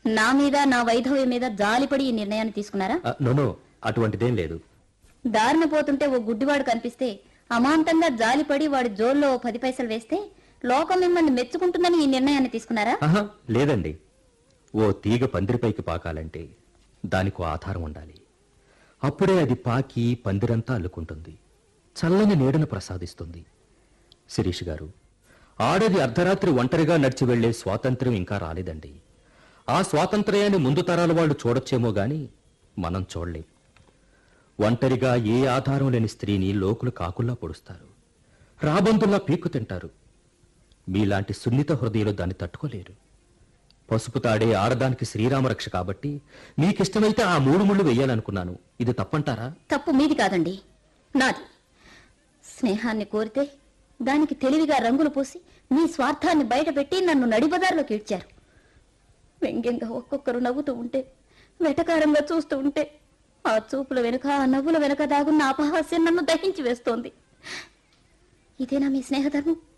నా మీద నా వైధవ్యం మీద జాలిపడి ఈ నిర్ణయాన్ని తీసుకున్నారా ఆ, నోనో అటువంటిదేం లేదు దారిన పోతుంటే ఓ గుడ్డివాడు కనిపిస్తే అమాంతంగా జాలిపడి వాడి జోల్లో ఓ పది పైసలు వేస్తే లోకం మిమ్మల్ని మెచ్చుకుంటుందని ఈ నిర్ణయాన్ని తీసుకున్నారా ఆహా లేదండి ఓ తీగ పందిరిపైకి పాకాలంటే దానికో ఆధారం ఉండాలి అప్పుడే అది పాకి పందిరంతా అల్లుకుంటుంది చల్లని నీడను ప్రసాదిస్తుంది శిరీష్ గారు ఆడది అర్ధరాత్రి ఒంటరిగా నడిచి వెళ్లే స్వాతంత్ర్యం ఇంకా రాలేదండి ఆ స్వాతంత్ర్యాన్ని ముందు తరాల వాళ్ళు చూడొచ్చేమో గాని మనం చూడలేం ఒంటరిగా ఏ ఆధారం లేని స్త్రీని లోకులు కాకుల్లా పొడుస్తారు రాబందుల్లా పీక్కు తింటారు మీలాంటి సున్నిత హృదయులు దాన్ని తట్టుకోలేరు పసుపు తాడే ఆడదానికి శ్రీరామరక్ష కాబట్టి మీకిష్టమైతే ఆ మూడు ముళ్ళు వెయ్యాలనుకున్నాను ఇది తప్పంటారా తప్పు మీది కాదండి నాది స్నేహాన్ని కోరితే దానికి తెలివిగా రంగులు పూసి మీ స్వార్థాన్ని బయటపెట్టి నన్ను నడిబజార్లోకి ఇడ్చారు వ్యంగ్యంగా ఒక్కొక్కరు నవ్వుతూ ఉంటే వెటకారంగా చూస్తూ ఉంటే ఆ చూపుల వెనుక ఆ నవ్వుల వెనుక దాగున్న అపహాస్యం నన్ను దహించి వేస్తోంది ఇదేనా మీ స్నేహధర్మం